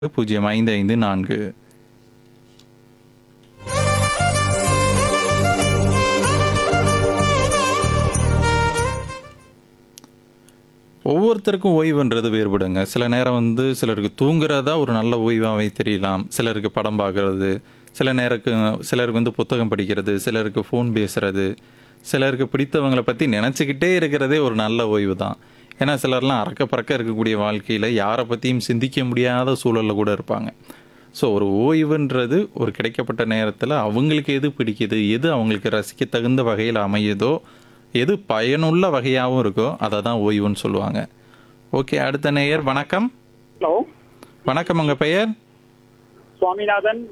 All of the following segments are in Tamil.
பூஜ்ஜியம் ஐந்து ஐந்து நான்கு ஒவ்வொருத்தருக்கும் ஓய்வுன்றது வேறுபடுங்க சில நேரம் வந்து சிலருக்கு தூங்குறதா ஒரு நல்ல ஓய்வாகவே தெரியலாம் சிலருக்கு படம் பார்க்கறது சில நேருக்கு சிலருக்கு வந்து புத்தகம் படிக்கிறது சிலருக்கு ஃபோன் பேசுறது சிலருக்கு பிடித்தவங்களை பற்றி நினச்சிக்கிட்டே இருக்கிறதே ஒரு நல்ல ஓய்வு தான் ஏன்னா சிலர்லாம் அறக்க பறக்க இருக்கக்கூடிய வாழ்க்கையில் யாரை பற்றியும் சிந்திக்க முடியாத சூழலில் கூட இருப்பாங்க ஸோ ஒரு ஓய்வுன்றது ஒரு கிடைக்கப்பட்ட நேரத்தில் அவங்களுக்கு எது பிடிக்குது எது அவங்களுக்கு ரசிக்க தகுந்த வகையில் அமையுதோ எது பயனுள்ள வகையாகவும் இருக்கோ அதை தான் ஓய்வுன்னு சொல்லுவாங்க ஓகே அடுத்த நேயர் வணக்கம் ஹலோ வணக்கம் உங்கள் பெயர் சுவாமிநாதன்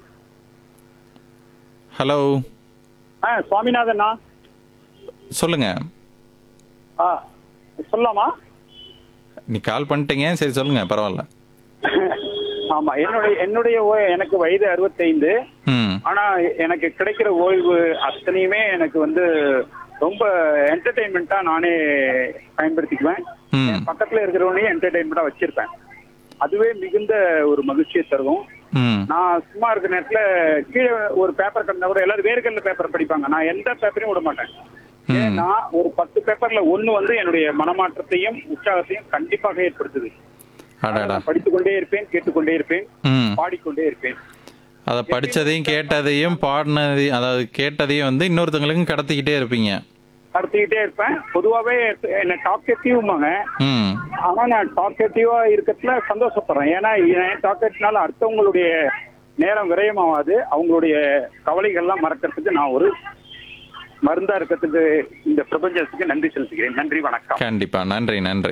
ஹலோ ஆ சுவாமிநாதனா சொல்லுங்கள் ஆ சொல்லலாமா நீ கால் பண்ணிட்டீங்க சரி சொல்லுங்கள் பரவாயில்ல ஆமா என்னுடைய என்னுடைய ஓய்- எனக்கு வயது அறுபத்தைந்து ம் ஆனா எனக்கு கிடைக்கிற ஓய்வு அத்தனையுமே எனக்கு வந்து ரொம்ப என்டர்டெயின்மெண்ட்டா நானே பயன்படுத்திக்குவேன் ம் பக்கத்துல இருக்கிறவனையும் என்டர்டெயின்மெண்டா வச்சிருப்பேன் அதுவே மிகுந்த ஒரு மகிழ்ச்சியை தரும் ம் நான் சும்மா இருக்கிற நேரத்துல கீழே ஒரு பேப்பர் கிடந்தா கூட எல்லாரும் வேர்கல்ல பேப்பர் படிப்பாங்க நான் எந்த பேப்பரையும் விட மாட்டேன் ஏன்னா ஒரு பத்து பேப்பர்ல ஒண்ணு வந்து என்னுடைய மனமாற்றத்தையும் உற்சாகத்தையும் கண்டிப்பாக ஏற்படுத்துது அடாடா நான் படித்துக் கொண்டே இருப்பேன் கேட்டுக்கொண்டே இருப்பேன் ம் பாடிக்கொண்டே இருப்பேன் அதை படித்ததையும் கேட்டதையும் பாடினதையும் அதாவது கேட்டதையும் வந்து இன்னொருத்தவங்களுக்கும் கடத்திக்கிட்டே இருப்பீங்க நடத்திக்கிட்டே இருப்பேன் பொதுவாவே என்ன டாக்கேட்டிவ்மாங்க ம் ஆனா நான் டாக்கேட்டிவா இருக்கிறதுல சந்தோஷப்படுறேன் ஏன்னா என் டாக்கெட்னால அடுத்தவங்களுடைய நேரம் விரயமாவாது அவங்களுடைய கவலைகள்லாம் மறக்கிறதுக்கு நான் ஒரு மருந்தா இருக்கிறதுக்கு இந்த பிரபஞ்சத்துக்கு நன்றி செலுத்துகிறேன் நன்றி வணக்கம் கண்டிப்பா நன்றி நன்றி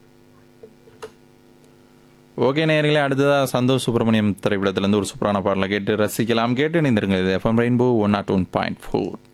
ஓகே நேயர்களே அடுத்ததாக சந்தோஷ் சுப்பிரமணியம் திரைப்படத்திலேருந்து ஒரு சூப்பரான பாடலை கேட்டு ரசிக்கலாம் கேட்டு இணைந்திருங்க இது FM rainbow one naught one point four